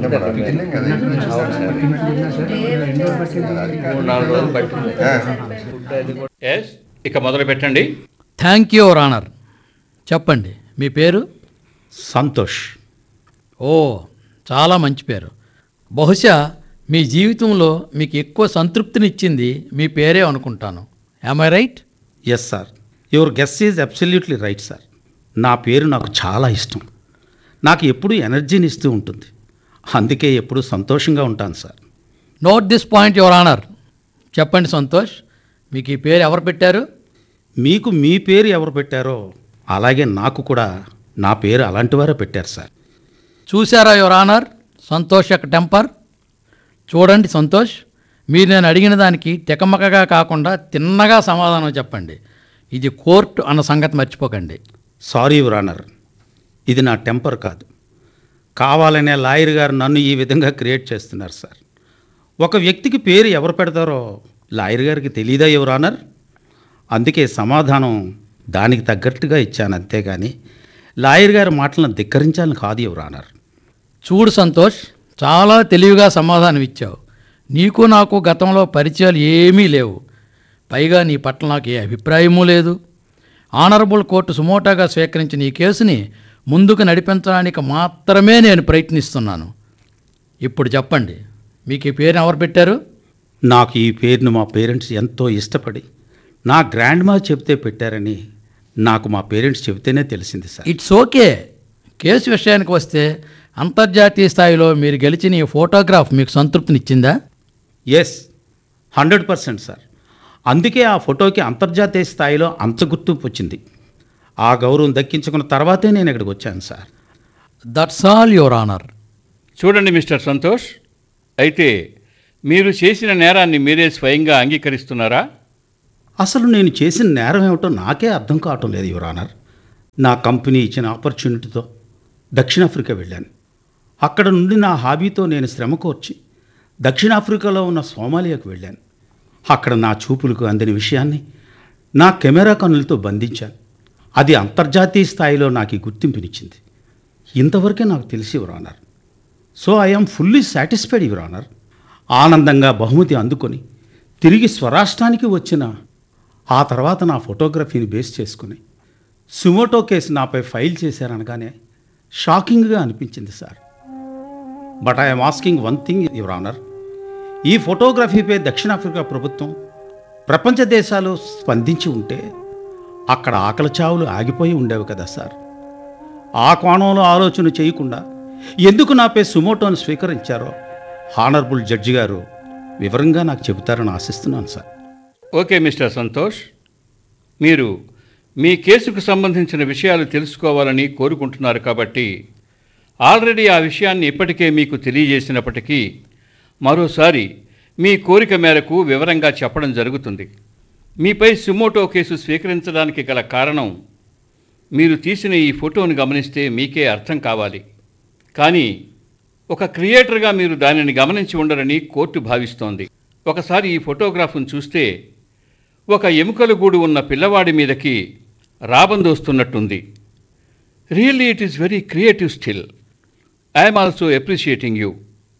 మూడు నాలుగు రోజులు పట్టింది ఎస్ ఇక మొదలు పెట్టండి థ్యాంక్ యూ యువర్ ఆనర్ చెప్పండి మీ పేరు సంతోష్ ఓ చాలా మంచి పేరు బహుశా మీ జీవితంలో మీకు ఎక్కువ సంతృప్తినిచ్చింది మీ పేరే అనుకుంటాను I right yes sir your guess is absolutely right sir నా పేరు నాకు చాలా ఇష్టం నాకు ఎప్పుడూ ఎనర్జీని ఇస్తూ ఉంటుంది అందుకే ఎప్పుడూ సంతోషంగా ఉంటాను sir note this point your honour చెప్పండి సంతోష్ మీకు ఈ పేరు ఎవరు పెట్టారు మీకు మీ పేరు ఎవరు పెట్టారో అలాగే నాకు కూడా నా పేరు అలాంటి వారే పెట్టారు సార్ చూసారా యువర్ ఆనర్ సంతోష్ యొక్క టెంపర్ చూడండి సంతోష్ మీరు నేను అడిగిన దానికి తెకమకగా కాకుండా తిన్నగా సమాధానం చెప్పండి ఇది కోర్టు అన్న సంగతి మర్చిపోకండి సారీ యువర్ ఆనర్ ఇది నా టెంపర్ కాదు కావాలనే లాయర్ గారు నన్ను ఈ విధంగా క్రియేట్ చేస్తున్నారు సార్ ఒక వ్యక్తికి పేరు ఎవరు పెడతారో లాయర్ గారికి తెలియదా యువర్ ఆనర్ అందుకే సమాధానం దానికి తగ్గట్టుగా ఇచ్చాను అంతేగాని లాయర్ గారి మాటలను ధిక్కరించాలని కాదు యువర్ ఆనర్ చూడు సంతోష్ చాలా తెలివిగా సమాధానం ఇచ్చావు నీకు నాకు గతంలో పరిచయాలు ఏమీ లేవు పైగా నీ పట్ల నాకు ఏ అభిప్రాయమూ లేదు ఆనరబుల్ కోర్టు సుమోటాగా స్వీకరించిన ఈ కేసుని ముందుకు నడిపించడానికి మాత్రమే నేను ప్రయత్నిస్తున్నాను ఇప్పుడు చెప్పండి మీకు ఈ పేరు ఎవరు పెట్టారు నాకు ఈ పేరును మా పేరెంట్స్ ఎంతో ఇష్టపడి నా గ్రాండ్ మా చెబితే పెట్టారని నాకు మా పేరెంట్స్ చెబితేనే తెలిసింది సార్ ఇట్స్ ఓకే కేసు విషయానికి వస్తే అంతర్జాతీయ స్థాయిలో మీరు గెలిచిన ఈ ఫోటోగ్రాఫ్ మీకు సంతృప్తినిచ్చిందా ఎస్ హండ్రెడ్ పర్సెంట్ సార్ అందుకే ఆ ఫోటోకి అంతర్జాతీయ స్థాయిలో అంత గుర్తింపు వచ్చింది ఆ గౌరవం దక్కించుకున్న తర్వాతే నేను ఇక్కడికి వచ్చాను sir that's all your honour చూడండి మిస్టర్ సంతోష్ అయితే మీరు చేసిన నేరాన్ని మీరే స్వయంగా అంగీకరిస్తున్నారా అసలు నేను చేసిన నేరం ఏమిటో నాకే అర్థం కావటం లేదు యువర్ ఆనర్ నా కంపెనీ ఇచ్చిన ఆపర్చునిటీతో దక్షిణాఫ్రికా వెళ్ళాను అక్కడ నుండి నా హాబీతో నేను శ్రమ కోర్చి దక్షిణాఫ్రికాలో ఉన్న సోమాలియాకు వెళ్ళాను అక్కడ నా చూపులకు అందని విషయాన్ని నా కెమెరా కన్నులతో బంధించాను అది అంతర్జాతీయ స్థాయిలో నాకు ఈ గుర్తింపునిచ్చింది ఇంతవరకే నాకు తెలిసి your honour so I'm fully satisfied your honour ఆనందంగా బహుమతి అందుకొని తిరిగి స్వరాష్ట్రానికి వచ్చిన ఆ తర్వాత నా ఫోటోగ్రఫీని బేస్ చేసుకుని సుమోటో కేసు నాపై ఫైల్ చేశారనగానే షాకింగ్గా అనిపించింది sir but I'm asking one thing your honour ఈ ఫోటోగ్రఫీపై దక్షిణాఫ్రికా ప్రభుత్వం ప్రపంచ దేశాలు స్పందించి ఉంటే అక్కడ ఆకలి చావులు ఆగిపోయి ఉండేవి కదా సార్ ఆ కోణంలో ఆలోచన చేయకుండా ఎందుకు నాపై సుమోటోను స్వీకరించారో హానరబుల్ జడ్జి గారు వివరంగా నాకు చెబుతారని ఆశిస్తున్నాను సార్ ఓకే మిస్టర్ సంతోష్ మీరు మీ కేసుకు సంబంధించిన విషయాలు తెలుసుకోవాలని కోరుకుంటున్నారు కాబట్టి ఆల్రెడీ ఆ విషయాన్ని ఇప్పటికే మీకు తెలియజేసినప్పటికీ మరోసారి మీ కోరిక మేరకు వివరంగా చెప్పడం జరుగుతుంది మీపై సుమోటో కేసు స్వీకరించడానికి గల కారణం మీరు తీసిన ఈ ఫోటోను గమనిస్తే మీకే అర్థం కావాలి కానీ ఒక క్రియేటర్గా మీరు దానిని గమనించి ఉండరని కోర్టు భావిస్తోంది ఒకసారి ఈ ఫోటోగ్రాఫ్ను చూస్తే ఒక ఎముకల గూడు ఉన్న పిల్లవాడి మీదకి రాబందొస్తున్నట్టుంది really it is very creative still I'm also appreciating you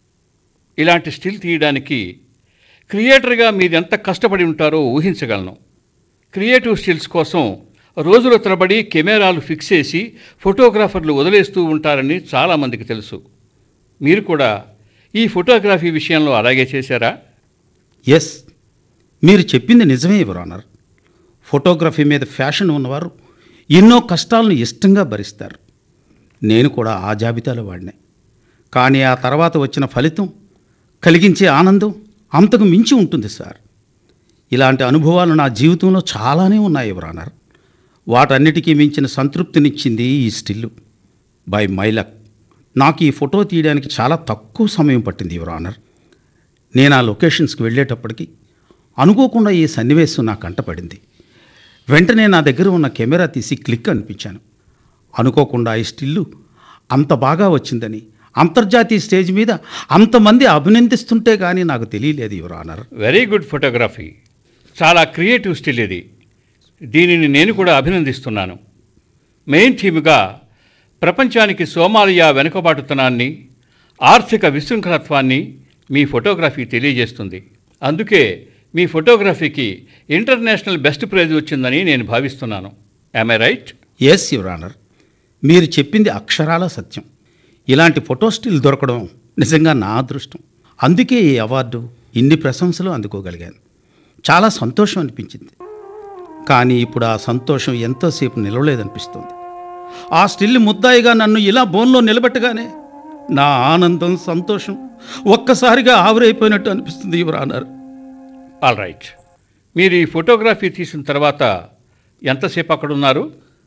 ఇలాంటి స్టిల్ తీయడానికి క్రియేటర్గా మీరు ఎంత కష్టపడి ఉంటారో ఊహించగలను క్రియేటివ్ స్టిల్స్ కోసం రోజుల తరబడి కెమెరాలు ఫిక్స్ చేసి ఫోటోగ్రాఫర్లు వదిలేస్తూ ఉంటారని చాలామందికి తెలుసు మీరు కూడా ఈ ఫోటోగ్రఫీ విషయంలో అలాగే చేశారా ఎస్ మీరు చెప్పింది నిజమే యువర్ ఆనర్ ఫోటోగ్రఫీ మీద ఫ్యాషన్ ఉన్నవారు ఎన్నో కష్టాలను ఇష్టంగా భరిస్తారు నేను కూడా ఆ జాబితాలో వాడినే కానీ ఆ తర్వాత వచ్చిన ఫలితం కలిగించే ఆనందం అంతకు మించి ఉంటుంది సార్ ఇలాంటి అనుభవాలు నా జీవితంలో చాలానే ఉన్నాయి యువర్ ఆనర్ వాటన్నిటికీ మించిన సంతృప్తినిచ్చింది ఈ స్టిల్లు బై మై లక్ నాకు ఈ ఫోటో తీయడానికి చాలా తక్కువ సమయం పట్టింది యువర్ ఆనర్ నేను ఆ లొకేషన్స్కి వెళ్ళేటప్పటికి అనుకోకుండా ఈ సన్నివేశం నా కంటపడింది వెంటనే నా దగ్గర ఉన్న కెమెరా తీసి క్లిక్ అనిపించాను అనుకోకుండా ఈ స్టిల్లు అంత బాగా వచ్చిందని అంతర్జాతీయ స్టేజ్ మీద అంతమంది అభినందిస్తుంటే కానీ నాకు తెలియలేదు your honour very good photography చాలా క్రియేటివ్ స్టిల్ ఇది దీనిని నేను కూడా అభినందిస్తున్నాను మెయిన్ థీమ్గా ప్రపంచానికి సోమాలియా వెనుకబాటుతనాన్ని ఆర్థిక విశృంఖలత్వాన్ని మీ ఫోటోగ్రఫీ తెలియజేస్తుంది అందుకే మీ ఫోటోగ్రఫీకి ఇంటర్నేషనల్ బెస్ట్ ప్రైజ్ వచ్చిందని నేను భావిస్తున్నాను I right yes your honour మీరు చెప్పింది అక్షరాల సత్యం ఇలాంటి ఫోటో స్టిల్ దొరకడం నిజంగా నా అదృష్టం అందుకే ఈ అవార్డు ఇన్ని ప్రశంసలు అందుకోగలిగాను చాలా సంతోషం అనిపించింది కానీ ఇప్పుడు ఆ సంతోషం ఎంతోసేపు నిలవలేదనిపిస్తుంది ఆ స్టిల్ ముద్దాయిగా నన్ను ఇలా బోన్లో నిలబెట్టగానే నా ఆనందం సంతోషం ఒక్కసారిగా ఆవిరైపోయినట్టు అనిపిస్తుంది యువర్ ఆనర్ ఆల్ రైట్ మీరు ఈ ఫోటోగ్రఫీ తీసిన తర్వాత ఎంతసేపు అక్కడ ఉన్నారు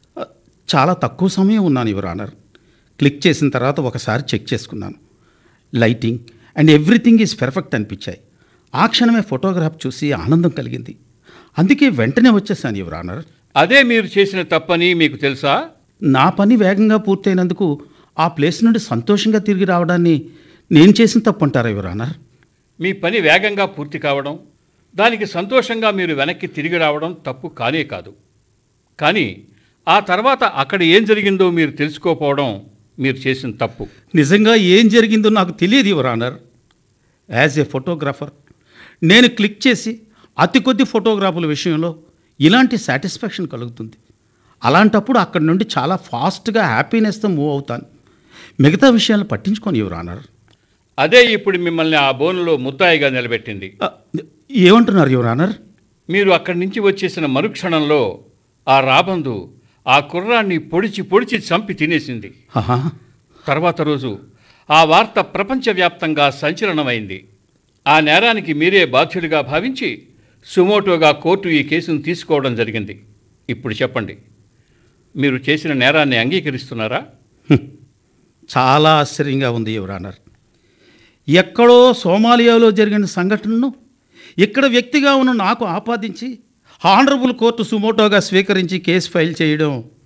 చాలా తక్కువ సమయం ఉన్నాను యువర్ ఆనర్ క్లిక్ చేసిన తర్వాత ఒకసారి చెక్ చేసుకున్నాను lighting and everything is perfect అనిపించాయి ఆ క్షణమే ఫోటోగ్రాఫ్ చూసి ఆనందం కలిగింది అందుకే వెంటనే వచ్చేసాను యువర్ ఆనర్ అదే మీరు చేసిన తప్పని మీకు తెలుసా నా పని వేగంగా పూర్తయినందుకు ఆ ప్లేస్ నుండి సంతోషంగా తిరిగి రావడాన్ని నేను చేసిన తప్పు అంటారా యువర్ ఆనర్ మీ పని వేగంగా పూర్తి కావడం దానికి సంతోషంగా మీరు వెనక్కి తిరిగి రావడం తప్పు కానే కాదు కానీ ఆ తర్వాత అక్కడ ఏం జరిగిందో మీరు తెలుసుకోకపోవడం మీరు చేసిన తప్పు నిజంగా ఏం జరిగిందో నాకు తెలియదు your honour as a photographer నేను క్లిక్ చేసి అతి కొద్ది ఫోటోగ్రాఫుల విషయంలో ఇలాంటి సాటిస్ఫాక్షన్ కలుగుతుంది అలాంటప్పుడు అక్కడి నుండి చాలా ఫాస్ట్గా హ్యాపీనెస్తో మూవ్ అవుతాను మిగతా విషయాలు పట్టించుకోను యువర్ ఆనర్ అదే ఇప్పుడు మిమ్మల్ని ఆ బోనులో ముద్దాయిగా నిలబెట్టింది ఆ, ఏమంటున్నారు యువర్ ఆనర్ మీరు అక్కడి నుంచి వచ్చేసిన మరుక్షణంలో ఆ రాబందు ఆ కుర్రాన్ని పొడిచి పొడిచి చంపి తినేసింది ఆహా తర్వాత రోజు ఆ వార్త ప్రపంచవ్యాప్తంగా సంచలనమైంది ఆ నేరానికి మీరే బాధ్యుడిగా భావించి సుమోటోగా కోర్టు ఈ కేసును తీసుకోవడం జరిగింది ఇప్పుడు చెప్పండి మీరు చేసిన నేరాన్ని అంగీకరిస్తున్నారా హ్మ్. చాలా ఆశ్చర్యంగా ఉంది యువర్ ఆనర్ ఎక్కడో సోమాలియాలో జరిగిన సంఘటనను ఇక్కడ వ్యక్తిగా ఉన్న నాకు ఆపాదించి హానరబుల్ కోర్టు సుమోటోగా స్వీకరించి కేసు ఫైల్ చేయడం